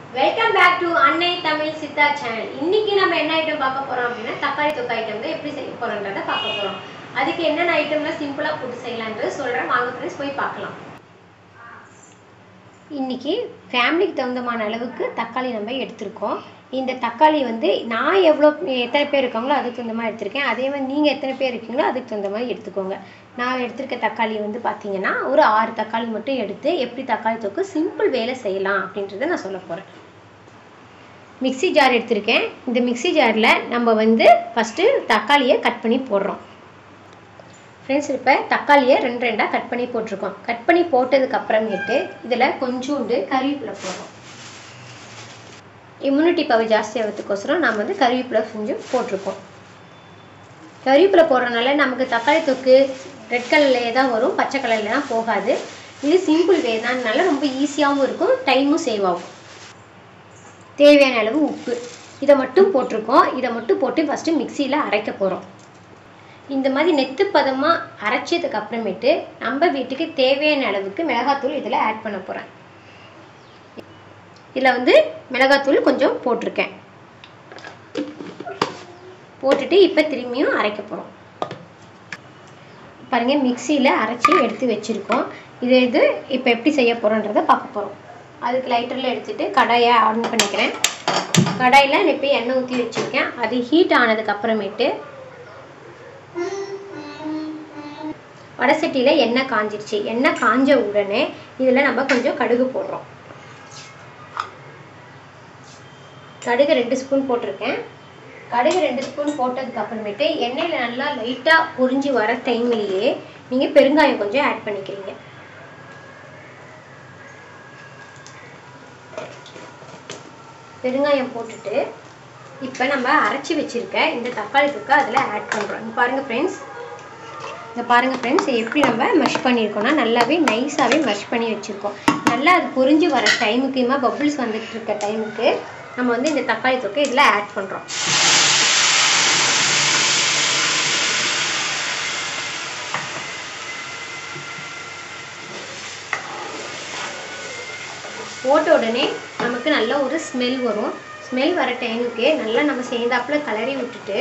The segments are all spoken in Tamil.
வெல்கம் பேக் டு அன்னை தமிழ் சித்தா சேனல் இன்னைக்கு நம்ம என்ன ஐட்டம் பார்க்க போறோம் அப்படின்னா தக்காளி தொக்கு ஐட்டம் எப்படி செய்ய போறோன்றத பார்க்க போறோம் அதுக்கு என்னென்ன ஐட்டம்ல சிம்பிளா போட்டு செய்யலான்றது சொல்றேன் வாங்க ஃப்ரெண்ட்ஸ் போய் பார்க்கலாம் இன்னைக்கு ஃபேமிலிக்கு தகுந்தமான அளவுக்கு தக்காளி நம்ம எடுத்திருக்கோம் இந்த தக்காளி வந்து நான் எவ்வளோ எத்தனை பேர் இருக்காங்களோ அதுக்கு தகுந்த மாதிரி எடுத்திருக்கேன் அதே மாதிரி நீங்கள் எத்தனை பேர் இருக்கீங்களோ அதுக்கு தகுந்த மாதிரி எடுத்துக்கோங்க நான் எடுத்திருக்க தக்காளி வந்து பார்த்தீங்கன்னா ஒரு ஆறு தக்காளி மட்டும் எடுத்து எப்படி தக்காளி தொக்கு சிம்பிள் வேலை செய்யலாம் அப்படின்றத நான் சொல்ல போகிறேன் மிக்ஸி ஜார் எடுத்திருக்கேன் இந்த மிக்ஸி ஜாரில் நம்ம வந்து ஃபஸ்ட்டு தக்காளியை கட் பண்ணி போடுறோம் ஃப்ரெண்ட்ஸ் இப்போ தக்காளியை ரெண்டு ரெண்டாக கட் பண்ணி போட்டிருக்கோம் கட் பண்ணி போட்டதுக்கு அப்புறமேட்டு இதில் கொஞ்சோண்டு கறிவேப்பிலை போடுறோம் இம்யூனிட்டி பவர் ஜாஸ்தியாகிறதுக்கோசரம் நம்ம வந்து கறிவேப்பிலை கொஞ்சம் போட்டிருக்கோம் கறிவேப்பிலை போடுறதுனால நமக்கு தக்காளி தொக்கு ரெட் கலர்லேயே தான் வரும் பச்சை கலர்ல தான் போகாது இது சிம்பிள் வே தான்னால ரொம்ப ஈஸியாகவும் இருக்கும் டைமும் சேவ் ஆகும் தேவையான அளவு உப்பு இதை மட்டும் போட்டிருக்கோம் இதை மட்டும் போட்டு ஃபஸ்ட்டு மிக்சியில் அரைக்க போகிறோம் இந்த மாதிரி நெத்து பதமாக அரைச்சதுக்கு அப்புறமேட்டு நம்ம வீட்டுக்கு தேவையான அளவுக்கு மிளகாத்தூள் இதில் ஆட் பண்ண போகிறேன் இதில் வந்து மிளகாத்தூள் கொஞ்சம் போட்டிருக்கேன் போட்டுட்டு இப்போ திரும்பியும் அரைக்க போகிறோம் பாருங்கள் மிக்சியில் அரைச்சி எடுத்து வச்சுருக்கோம் இது இது இப்போ எப்படி செய்ய போகிறோன்றதை பார்க்க போகிறோம் அதுக்கு லைட்டரில் எடுத்துகிட்டு கடாயை ஆன் பண்ணிக்கிறேன் கடாயில் நான் இப்போ எண்ணெய் ஊற்றி வச்சுருக்கேன் அது ஹீட் ஆனதுக்கு அப்புறமேட்டு வடசட்டியில் எண்ணெய் காஞ்சிருச்சு எண்ணெய் காஞ்ச உடனே இதில் நம்ம கொஞ்சம் கடுகு போடுறோம் கடுகு ரெண்டு ஸ்பூன் போட்டிருக்கேன் கடுகு ரெண்டு ஸ்பூன் போட்டதுக்கு அப்புறமேட்டு எண்ணெயில் நல்லா லைட்டாக பொரிஞ்சு வர டைம்லேயே நீங்கள் பெருங்காயம் கொஞ்சம் ஆட் பண்ணிக்கிறீங்க பெருங்காயம் போட்டுட்டு இப்போ நம்ம அரைச்சி வச்சிருக்க இந்த தக்காளி தொக்கை அதில் ஆட் பண்ணுறோம் இங்கே பாருங்கள் ஃப்ரெண்ட்ஸ் இங்கே பாருங்கள் ஃப்ரெண்ட்ஸ் எப்படி நம்ம மெஷ் பண்ணியிருக்கோம்னா நல்லாவே நைஸாகவே மெஷ் பண்ணி வச்சுருக்கோம் நல்லா அது பொரிஞ்சு வர டைமுக்குமா பபுள்ஸ் வந்துட்டு இருக்க டைமுக்கு நம்ம வந்து இந்த தக்காளி தொக்கை இதில் ஆட் பண்ணுறோம் போட்ட உடனே நமக்கு நல்ல ஒரு ஸ்மெல் வரும் ஸ்மெல் வர டைமுக்கு நல்லா நம்ம சேர்ந்தாப்புல கலரி விட்டுட்டு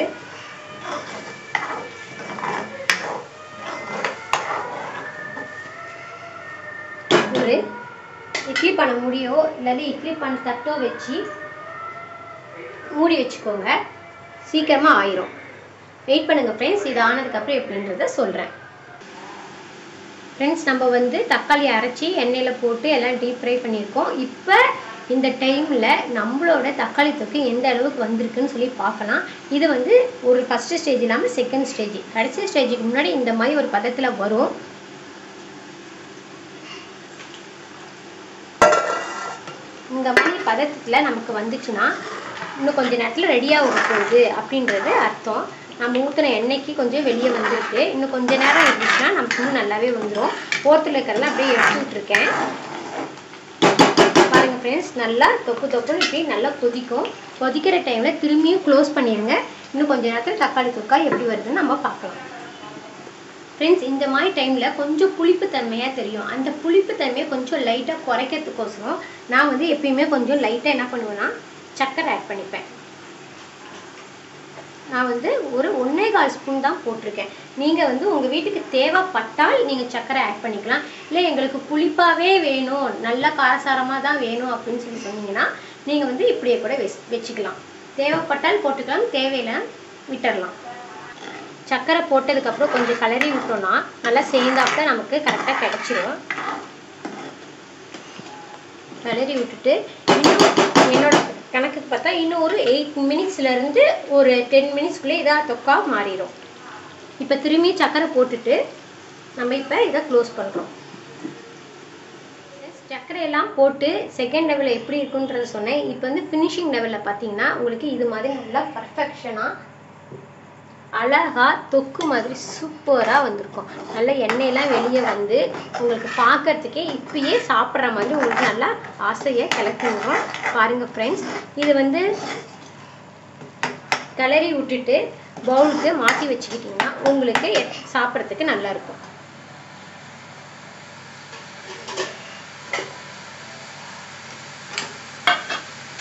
ஒரு இட்லி பண்ண முடியோ இல்லாட்டி இட்லி பண்ண தட்டோ வச்சு மூடி வச்சுக்கோங்க சீக்கிரமாக ஆயிரும் வெயிட் பண்ணுங்கள் ஃப்ரெண்ட்ஸ் இது ஆனதுக்கப்புறம் எப்படின்றத சொல்கிறேன் ஃப்ரெண்ட்ஸ் நம்ம வந்து தக்காளி அரைச்சி எண்ணெயில் போட்டு எல்லாம் டீப் ஃப்ரை பண்ணியிருக்கோம் இப்போ இந்த டைமில் நம்மளோட தக்காளி தொக்கு எந்த அளவுக்கு வந்திருக்குன்னு சொல்லி பார்க்கலாம் இது வந்து ஒரு ஃபஸ்ட்டு ஸ்டேஜ் இல்லாமல் செகண்ட் ஸ்டேஜ் கடைசி ஸ்டேஜுக்கு முன்னாடி இந்த மாதிரி ஒரு பதத்தில் வரும் இந்த மாதிரி பதத்தில் நமக்கு வந்துச்சுன்னா இன்னும் கொஞ்ச நேரத்தில் ரெடியாக போகுது அப்படின்றது அர்த்தம் நம்ம ஊற்றின எண்ணெய்க்கு கொஞ்சம் வெளியே வந்திருக்கு இன்னும் கொஞ்ச நேரம் இருந்துச்சுன்னா நமக்கு இன்னும் நல்லாவே வந்துடும் ஓரத்தில் இருக்கிறதெல்லாம் அப்படியே எடுத்து விட்ருக்கேன் பாருங்கள் ஃப்ரெண்ட்ஸ் நல்லா தொப்பு தொப்புன்னு இப்படி நல்லா கொதிக்கும் கொதிக்கிற டைமில் திரும்பியும் க்ளோஸ் பண்ணிடுங்க இன்னும் கொஞ்ச நேரத்தில் தக்காளி தொக்கா எப்படி வருதுன்னு நம்ம பார்க்கலாம் ஃப்ரெண்ட்ஸ் இந்த மாதிரி டைமில் கொஞ்சம் புளிப்பு தன்மையாக தெரியும் அந்த புளிப்பு தன்மையை கொஞ்சம் லைட்டாக குறைக்கிறதுக்கோசரம் நான் வந்து எப்பயுமே கொஞ்சம் லைட்டாக என்ன பண்ணுவேன்னா சர்க்கரை ஆட் பண்ணிப்பேன் நான் வந்து ஒரு ஒன்றே கால் ஸ்பூன் தான் போட்டிருக்கேன் நீங்கள் வந்து உங்கள் வீட்டுக்கு தேவைப்பட்டால் நீங்கள் சர்க்கரை ஆட் பண்ணிக்கலாம் இல்லை எங்களுக்கு புளிப்பாகவே வேணும் நல்லா காரசாரமாக தான் வேணும் அப்படின்னு சொல்லி சொன்னீங்கன்னா நீங்கள் வந்து இப்படியே கூட வெச் வச்சுக்கலாம் தேவைப்பட்டால் போட்டுக்கலாம் தேவையில்லை விட்டுடலாம் சர்க்கரை போட்டதுக்கப்புறம் கொஞ்சம் கலரி விட்டோம்னா நல்லா சேர்ந்தாப்புல நமக்கு கரெக்டாக கிடச்சிரும் கலரி விட்டுட்டு இன்னும் என்னோட கணக்குக்கு பார்த்தா இன்னும் ஒரு எயிட் மினிட்ஸ்லேருந்து ஒரு டென் மினிட்ஸ்க்குள்ளே இதாக தொக்கா மாறிடும் இப்போ திரும்பி சர்க்கரை போட்டுட்டு நம்ம இப்போ இதை க்ளோஸ் பண்ணுறோம் சர்க்கரையெல்லாம் போட்டு செகண்ட் லெவலில் எப்படி இருக்குன்றத சொன்னேன் இப்போ வந்து ஃபினிஷிங் லெவலில் பார்த்தீங்கன்னா உங்களுக்கு இது மாதிரி நல்லா பர்ஃபெக்ஷனாக அழகா தொக்கு மாதிரி சூப்பராக வந்திருக்கும் நல்ல எண்ணெயெல்லாம் வெளியே வந்து உங்களுக்கு பார்க்கறதுக்கே இப்பயே சாப்பிட்ற மாதிரி உங்களுக்கு நல்லா ஆசையை கிளப்பிடுவோம் பாருங்கள் ஃப்ரெண்ட்ஸ் இது வந்து கிளறி விட்டுட்டு பவுலுக்கு மாற்றி வச்சுக்கிட்டிங்கன்னா உங்களுக்கு சாப்பிட்றதுக்கு நல்லாயிருக்கும்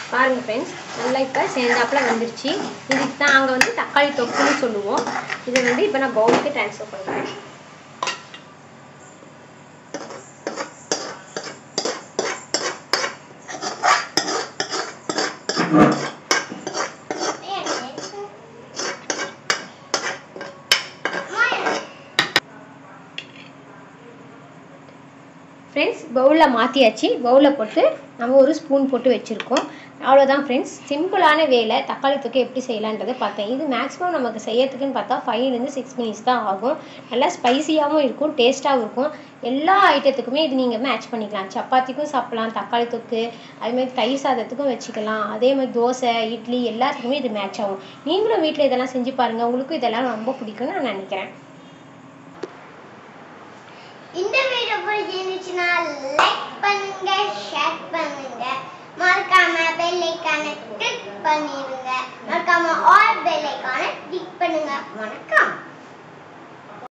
பாருங்கள் ஃப்ரெண்ட்ஸ் நல்லா இப்போ சேர்ந்தாப்புல வந்துருச்சு இதுக்கு தான் நாங்கள் வந்து தக்காளி தொக்குன்னு சொல்லுவோம் இதை வந்து இப்போ நான் பவுலுக்கு ட்ரான்ஸ்ஃபர் பண்ணுறேன் ஃப்ரெண்ட்ஸ் பவுலில் மாற்றியாச்சு பவுலில் போட்டு நம்ம ஒரு ஸ்பூன் போட்டு வச்சுருக்கோம் அவ்வளோதான் ஃப்ரெண்ட்ஸ் சிம்பிளான வேலை தக்காளி தொக்கு எப்படி செய்யலான்றதை பார்த்தேன் இது மேக்ஸிமம் நமக்கு செய்யறதுக்குன்னு பார்த்தா ஃபைவ்லேருந்து சிக்ஸ் மினிட்ஸ் தான் ஆகும் நல்லா ஸ்பைசியாகவும் இருக்கும் டேஸ்ட்டாகவும் இருக்கும் எல்லா ஐட்டத்துக்குமே இது நீங்கள் மேட்ச் பண்ணிக்கலாம் சப்பாத்திக்கும் சாப்பிட்லாம் தக்காளி தொக்கு அதுமாதிரி தயிர் சாதத்துக்கும் வச்சுக்கலாம் அதே மாதிரி தோசை இட்லி எல்லாத்துக்குமே இது மேட்ச் ஆகும் நீங்களும் வீட்டில் இதெல்லாம் செஞ்சு பாருங்கள் உங்களுக்கும் இதெல்லாம் ரொம்ப பிடிக்கும்னு நான் நினைக்கிறேன் இந்த வீடியோ பிடிச்சிருந்துச்சுன்னா லைக் பண்ணுங்க ஷேர் பண்ணுங்க மறக்காம பெல் ஐக்கானை கிளிக் பண்ணிருங்க மறக்காம ஆல் பெல் ஐக்கானை கிளிக் பண்ணுங்க வணக்கம்